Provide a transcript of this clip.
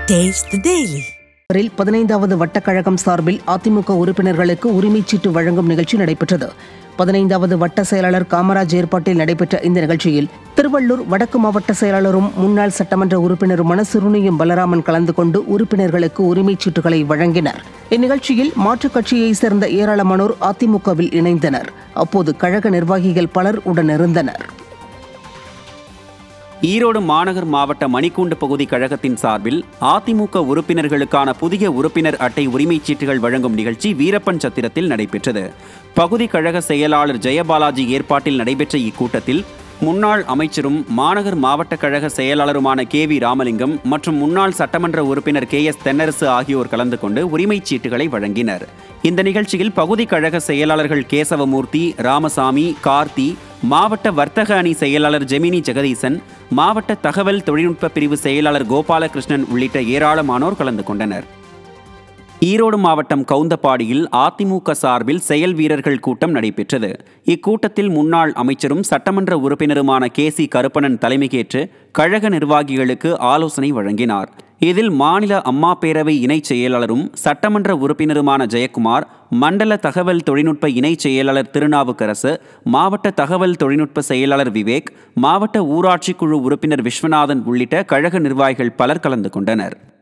Taste the Daily. நகரில் பதினைந்தாவது வட்டக்கழகம் சார்பில் அதிமுக உறுப்பினர்களுக்கு உரிமைச்சீட்டு வழங்கும் நிகழ்ச்சி நடைபெற்றது பதினைந்தாவது வட்ட செயலாளர் காமராஜ் ஏற்பாட்டில் நடைபெற்ற இந்த நிகழ்ச்சியில் திருவள்ளூர் வடக்கு மாவட்ட செயலாளரும் முன்னாள் சட்டமன்ற உறுப்பினருமான சிறுனியும் பலராமன் கலந்து கொண்டு உறுப்பினர்களுக்கு உரிமைச்சீட்டுகளை வழங்கினர் இந்நிகழ்ச்சியில் மாற்றுக் கட்சியைச் சேர்ந்த ஏராளமானோர் அதிமுகவில் இணைந்தனர் அப்போது கழக நிர்வாகிகள் பலர் உடனிருந்தனர் ஈரோடு மாநகர் மாவட்ட மணிக்கூண்டு பகுதி கழகத்தின் சார்பில் அதிமுக உறுப்பினர்களுக்கான புதிய உறுப்பினர் அட்டை உரிமைச் சீட்டுகள் வழங்கும் நிகழ்ச்சி வீரப்பன் சத்திரத்தில் நடைபெற்றது பகுதி கழக செயலாளர் ஜெயபாலாஜி ஏற்பாட்டில் நடைபெற்ற இக்கூட்டத்தில் முன்னாள் அமைச்சரும் மாநகர் மாவட்ட கழக செயலாளருமான கே வி ராமலிங்கம் மற்றும் முன்னாள் சட்டமன்ற உறுப்பினர் கே எஸ் தென்னரசு ஆகியோர் கலந்து கொண்டு உரிமைச் சீட்டுகளை வழங்கினர் இந்த நிகழ்ச்சியில் பகுதி கழக செயலாளர்கள் கேசவமூர்த்தி ராமசாமி கார்த்தி மாவட்ட வர்த்தக அணி செயலாளர் ஜெமினி ஜெகதீசன் மாவட்ட தகவல் தொழில்நுட்ப பிரிவு செயலாளர் கோபாலகிருஷ்ணன் உள்ளிட்ட ஏராளமானோர் கலந்து கொண்டனர் ஈரோடு மாவட்டம் கவுந்தப்பாடியில் அதிமுக சார்பில் செயல் வீரர்கள் கூட்டம் நடைபெற்றது இக்கூட்டத்தில் முன்னாள் அமைச்சரும் சட்டமன்ற உறுப்பினருமான கே சி கருப்பணன் தலைமையேற்று கழக நிர்வாகிகளுக்கு ஆலோசனை வழங்கினார் இதில் மாநில அம்மா பேரவை இணைச் செயலாளரும் சட்டமன்ற உறுப்பினருமான ஜெயக்குமார் மண்டல தகவல் தொழில்நுட்ப இணைச் செயலாளர் திருநாவுக்கரசு மாவட்ட தகவல் தொழில்நுட்ப செயலாளர் விவேக் மாவட்ட ஊராட்சி குழு உறுப்பினர் விஸ்வநாதன் உள்ளிட்ட கழக நிர்வாகிகள் பலர் கலந்து கொண்டனர்